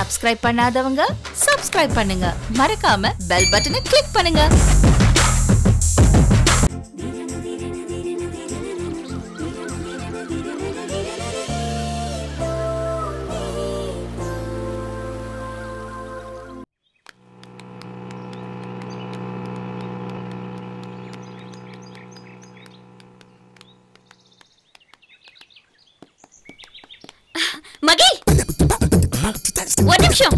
Subscribe பண்ணாதவங்க subscribe பண்ணுங்க மறக்காம பெல் பட்டனை கிளிக் பண்ணுங்க மகி ஒரு நிமிஷம்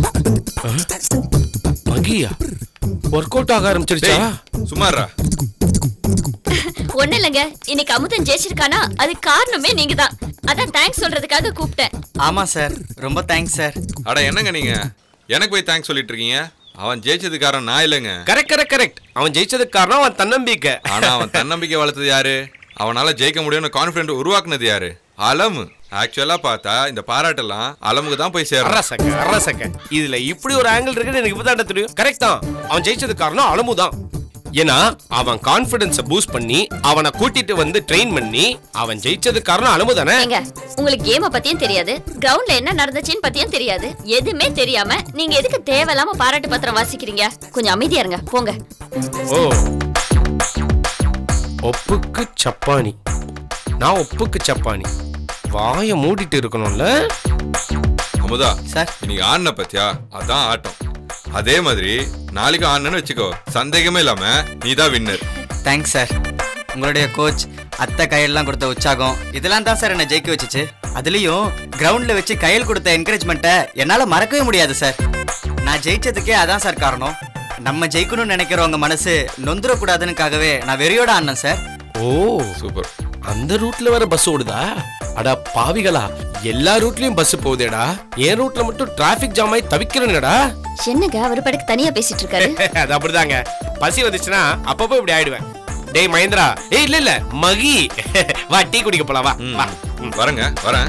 மகியா ஒர்க் அவுட் ஆக ஆரம்பிச்சிருச்சா சுமாரா ஒண்ணு இல்லைங்க இன்னைக்கு அமுதன் ஜெயிச்சிருக்கானா அது காரணமே நீங்க தான் அதான் தேங்க்ஸ் சொல்றதுக்காக கூப்பிட்டேன் ஆமா சார் ரொம்ப தேங்க்ஸ் சார் அட என்னங்க நீங்க எனக்கு போய் தேங்க்ஸ் சொல்லிட்டு இருக்கீங்க அவன் ஜெயிச்சது காரணம் நான் இல்லைங்க கரெக்ட் கரெக்ட் கரெக்ட் அவன் ஜெயிச்சதுக்கு காரணம் அவன் தன்னம்பிக்கை ஆனா அவன் தன்னம்பிக்கை வளர்த்தது யாரு அவனால ஜெயிக்க முடியும்னு கான்பிடன்ட் உருவாக்குனது யாரு அலமு ஆக்சுவலா பார்த்தா இந்த பாராட்டெல்லாம் அலமுக்கு தான் போய் சேரும் அரசக்க அரசக்க இதுல இப்படி ஒரு ஆங்கிள் இருக்குன்னு எனக்கு இப்பதான் தெரியும் கரெக்ட் தான் அவன் ஜெயிச்சதுக்கு காரணம் அலமுதான் ஏன்னா அவன் கான்பிடன்ஸ பூஸ்ட் பண்ணி அவனை கூட்டிட்டு வந்து ட்ரெயின் பண்ணி அவன் ஜெயிச்சதுக்கு காரணம் அலமு தானே ஏங்க உங்களுக்கு கேம பத்தியும் தெரியாது கிரவுண்ட்ல என்ன நடந்துச்சுன்னு பத்தியும் தெரியாது எதுவுமே தெரியாம நீங்க எதுக்கு தேவையில்லாம பாராட்டு பத்திரம் வாசிக்கிறீங்க கொஞ்சம் அமைதியா இருங்க போங்க ஓ ஒப்புக்கு சப்பானி நான் ஒப்புக்கு சப்பானி வாய மூடிட்டு இருக்கணும்ல அமுதா சார். இன்னைக்கு ஆடின பத்தியா அதான் ஆட்டம் அதே மாதிரி நாளைக்கு ஆடினு வச்சுக்கோ சந்தேகமே இல்லாம நீ தான் வின்னர் தேங்க்ஸ் சார் உங்களுடைய கோச் அத்தை கையெல்லாம் கொடுத்த உற்சாகம் இதெல்லாம் தான் சார் என்னை ஜெயிக்க வச்சுச்சு அதுலயும் கிரவுண்ட்ல வச்சு கையில் கொடுத்த என்கரேஜ்மெண்ட்டை என்னால மறக்கவே முடியாது சார் நான் ஜெயிச்சதுக்கே அதான் சார் காரணம் நம்ம ஜெயிக்கணும்னு நினைக்கிறவங்க மனசு நொந்துடக்கூடாதுன்னுக்காகவே நான் வெறியோட ஆடினேன் சார் ஓ சூப்பர் அந்த ரூட்ல வர பஸ் ஓடுதா அடா பாவிகளா எல்லா ரூட்லயும் பஸ் போகுதேடா என் ரூட்ல மட்டும் டிராபிக் ஜாம் ஆகி தவிக்கிறேன்டா என்னங்க அவர் படக்கு தனியா பேசிட்டு இருக்காரு அது அப்படிதாங்க பசி வந்துச்சுன்னா அப்பப்போ இப்படி ஆயிடுவேன் டேய் மகேந்திரா ஏய் இல்ல இல்ல மகி வா டீ குடிக்க போலாம் வா வா ம், வரேங்க வரேன்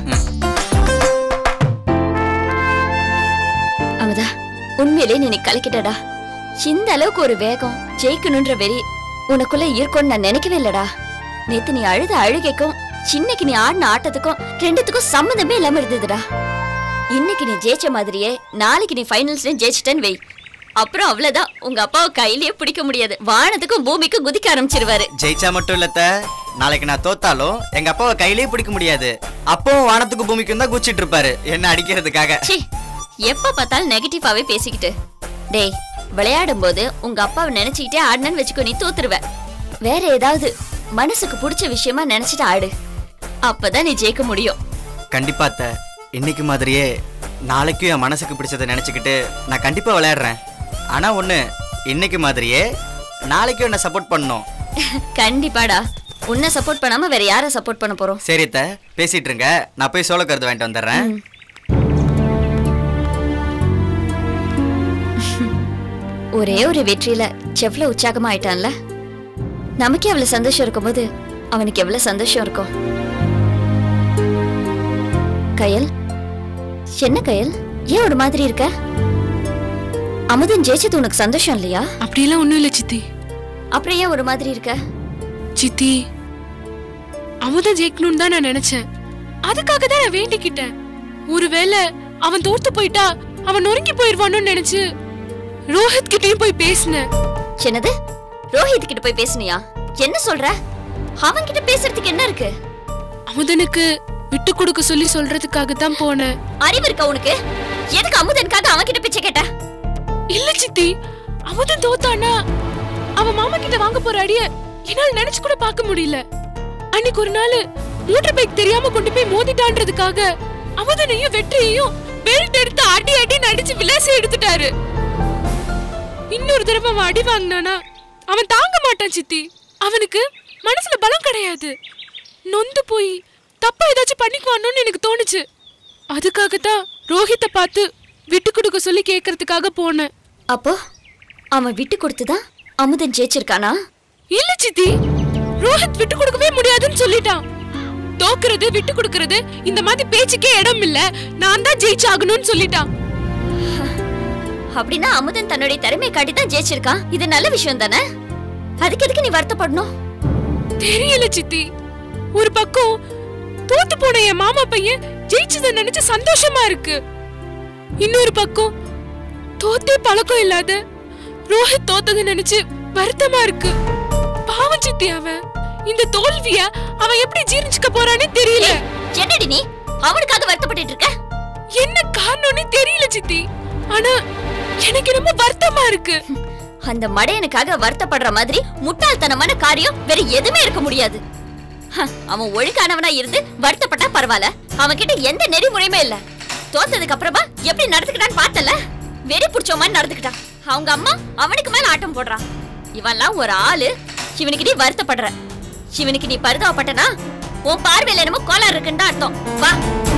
அமுதா உண்மையிலே நீ கலக்கிட்டடா இந்த அளவுக்கு ஒரு வேகம் ஜெயிக்கணும்ன்ற வெறி உனக்குள்ள இருக்கும்னு நான் நினைக்கவே இல்லடா நேத்து நீ அழுத அழுகைக்கும் சின்னைக்கு நீ ஆடின ஆட்டத்துக்கும் ரெண்டுத்துக்கும் சம்மந்தமே இல்லாம இருந்ததுடா இன்னைக்கு நீ ஜெயிச்ச மாதிரியே நாளைக்கு நீ ஃபைனல்ஸ்லயும் ஜெயிச்சிட்டேன்னு வை அப்புறம் அவ்வளவுதான் உங்க அப்பாவை கையிலேயே பிடிக்க முடியாது வானத்துக்கும் பூமிக்கும் குதிக்க ஆரம்பிச்சிருவாரு ஜெயிச்சா மட்டும் இல்ல அத்தை, நாளைக்கு நான் தோத்தாலும் எங்க அப்பாவை கையிலேயே பிடிக்க முடியாது அப்பவும் வானத்துக்கு பூமிக்கும் தான் குச்சிட்டு இருப்பாரு என்ன அடிக்கிறதுக்காக ச்சீ எப்ப பார்த்தாலும் நெகட்டிவாவே பேசிக்கிட்டு டேய் விளையாடும் போது உங்க அப்பாவை நினைச்சுக்கிட்டே ஆடினு வச்சுக்கோ நீ தோத்துருவ வேற ஏதாவது மனசுக்கு பிடிச்ச விஷயமா நினைச்சிட்டு ஆடு அப்பதான் நீ ஜெயிக்க முடியும் கண்டிப்பா அத்தை இன்னைக்கு மாதிரியே நாளைக்கும் என் மனசுக்கு பிடிச்சதை நினைச்சுக்கிட்டு நான் கண்டிப்பா விளையாடுறேன் ஆனா ஒண்ணு இன்னைக்கு மாதிரியே நாளைக்கும் என்ன சப்போர்ட் பண்ணணும் கண்டிப்பாடா உன்னை சப்போர்ட் பண்ணாம வேற யாரை சப்போர்ட் பண்ண போறோம் சரி அத்தை பேசிட்டு இருங்க நான் போய் சோள கருது வாங்கிட்டு வந்துடுறேன் ஒரே ஒரு வெற்றியில செவ்ல உற்சாகமா ஆயிட்டான்ல நமக்கே அவ்வளவு சந்தோஷம் இருக்கும்போது அவனுக்கு எவ்வளவு சந்தோஷம் இருக்கும் கயல் என்ன கயல் ஏன் ஒரு மாதிரி இருக்க அமுதன் ஜெயிச்சது உனக்கு சந்தோஷம் இல்லையா அப்படியெல்லாம் ஒண்ணும் இல்ல சித்தி அப்புறம் ஏன் ஒரு மாதிரி இருக்க சித்தி அமுத ஜெயிக்கணும்னு தான் நான் நினைச்சேன் அதுக்காக தான் நான் வேண்டிக்கிட்டேன் ஒருவேளை அவன் தோத்து போயிட்டா அவன் நொறுங்கி போயிருவானோன்னு நினைச்சு ரோஹித் கிட்டயும் போய் பேசினேன் என்னது ரோஹித் கிட்ட போய் பேசுனியா என்ன சொல்ற அவன் கிட்ட பேசுறதுக்கு என்ன இருக்கு அமுதனுக்கு விட்டு கொடுக்க சொல்லி சொல்றதுக்காக தான் போனேன் அறிவு இருக்கா உனக்கு எதுக்கு அமுதனுக்காக அவன் கிட்ட பிச்சை கேட்ட இல்ல சித்தி அமுதன் தோத்தானா அவன் மாமா கிட்ட வாங்க போற அடிய என்னால நினைச்சு கூட பார்க்க முடியல அன்னைக்கு ஒரு நாள் மோட்டார் பைக் தெரியாம கொண்டு போய் மோதிட்டான்றதுக்காக அமுதனையும் வெற்றியையும் பெல்ட் எடுத்து அடி அடி நடிச்சு விலாசி எடுத்துட்டாரு இன்னொரு தடவை அவன் அடி வாங்கினானா அவன் தாங்க மாட்டான் சித்தி அவனுக்கு மனசுல பலம் கிடையாது நொந்து போய் தப்பா ஏதாச்சும் பண்ணிக்குவானோன்னு எனக்கு தோணுச்சு அதுக்காக தான் ரோஹித்தை பார்த்து விட்டு கொடுக்க சொல்லி கேட்கறதுக்காக போனேன் அப்போ அவன் விட்டு கொடுத்துதான் அமுதன் ஜெயிச்சிருக்கானா இல்ல சித்தி ரோஹித் விட்டு கொடுக்கவே முடியாதுன்னு சொல்லிட்டான் தோக்குறது விட்டு கொடுக்கறது இந்த மாதிரி பேச்சுக்கே இடம் இல்ல நான் தான் ஜெயிச்சாகணும்னு சொல்லிட்டான் அப்படின்னா அமுதன் தன்னுடைய திறமை காட்டி தான் ஜெயிச்சிருக்கான் இது நல்ல விஷயம் தானே அதுக்கு எதுக்கு நீ வருத்தப்படணும் தெரியல சித்தி ஒரு பக்கம் தோத்து போன என் மாமா பையன் ஜெயிச்சதை நினைச்சு சந்தோஷமா இருக்கு இன்னொரு பக்கம் தோத்தே பழக்கம் இல்லாத ரோஹித் தோத்ததை நினைச்சு வருத்தமா இருக்கு பாவம் சித்தி அவன் இந்த தோல்விய அவன் எப்படி ஜீர்ணிச்சுக்க போறானே தெரியல என்னடி நீ அவனுக்காக வருத்தப்பட்டுட்டு இருக்க என்ன காரணம்னு தெரியல சித்தி ஆனா எனக்கு ரொம்ப வருத்தமா இருக்கு அந்த மடையனுக்காக வருத்தப்படுற மாதிரி முட்டாள்தனமான காரியம் வேற எதுவுமே இருக்க முடியாது ஹ, அவன் ஒழுக்கானவனா இருந்து வருத்தப்பட்டா பரவாயில்ல அவன் கிட்ட எந்த நெறிமுறையுமே இல்ல தோத்ததுக்கு அப்புறமா எப்படி நடந்துக்கிட்டான்னு பார்த்தல வெறி பிடிச்ச மாதிரி நடந்துக்கிட்டான் அவங்க அம்மா அவனுக்கு மேல ஆட்டம் போடுறான் இவன்லாம் ஒரு ஆளு இவனுக்கு நீ வருத்தப்படுற இவனுக்கு நீ பரிதாபப்பட்டனா உன் பார்வையில என்னமோ கோளாறு இருக்குன்னு தான் அர்த்தம் வா